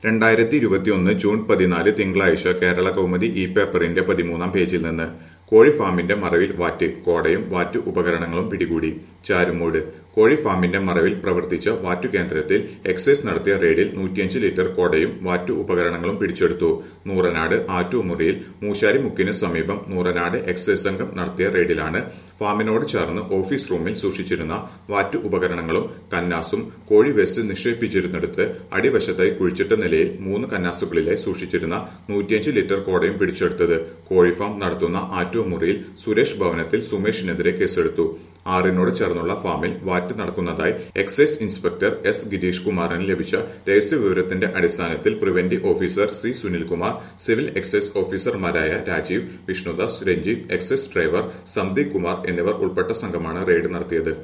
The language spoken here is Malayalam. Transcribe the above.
രണ്ടായിരത്തി ഇരുപത്തിയൊന്ന് ജൂൺ പതിനാല് തിങ്കളാഴ്ച കേരള കൗമുദി ഇ പേപ്പറിന്റെ പതിമൂന്നാം പേജിൽ നിന്ന് കോഴി ഫാമിന്റെ മറവിൽ വാറ്റ് കോടയും വാറ്റ് ഉപകരണങ്ങളും പിടികൂടി ചാരുമൂട് കോഴി ഫാമിന്റെ മറവിൽ പ്രവർത്തിച്ച വാറ്റു കേന്ദ്രത്തിൽ എക്സൈസ് നടത്തിയ റെയ്ഡിൽ നൂറ്റിയഞ്ച് ലിറ്റർ കോടയും വാറ്റു ഉപകരണങ്ങളും പിടിച്ചെടുത്തു നൂറനാട് ആറ്റുമുറിയിൽ മൂശാരി മുക്കിന് സമീപം നൂറനാട് എക്സൈസ് സംഘം നടത്തിയ റെയ്ഡിലാണ് ഫാമിനോട് ചേർന്ന് ഓഫീസ് റൂമിൽ സൂക്ഷിച്ചിരുന്ന വാറ്റു ഉപകരണങ്ങളും കന്നാസും കോഴി വേസ്റ്റ് നിക്ഷേപിച്ചിരുന്നിടത്ത് അടിവശത്തായി കുഴിച്ചിട്ട നിലയിൽ മൂന്ന് കന്നാസുകളിലായി സൂക്ഷിച്ചിരുന്ന നൂറ്റിയഞ്ച് ലിറ്റർ കോടയും പിടിച്ചെടുത്തത് കോഴി ഫാം നടത്തുന്ന ആറ്റുമുറിയിൽ സുരേഷ് ഭവനത്തിൽ സുമേഷിനെതിരെ കേസെടുത്തു ആറിനോട് ചേർന്നുള്ള ഫാമിൽ വാറ്റ് നടക്കുന്നതായി എക്സൈസ് ഇൻസ്പെക്ടർ എസ് ഗിരീഷ് കുമാറിന് ലഭിച്ച രഹസ്യവിവരത്തിന്റെ അടിസ്ഥാനത്തിൽ preventive officer C Sunilkumar civil excise ഓഫീസർമാരായ രാജീവ് വിഷ്ണുദാസ് രഞ്ജിത്ത് എക്സൈസ് ഡ്രൈവർ സന്ദീപ് കുമാർ എന്നിവർ ഉൾപ്പെട്ട സംഘമാണ് റെയ്ഡ് നടത്തിയത്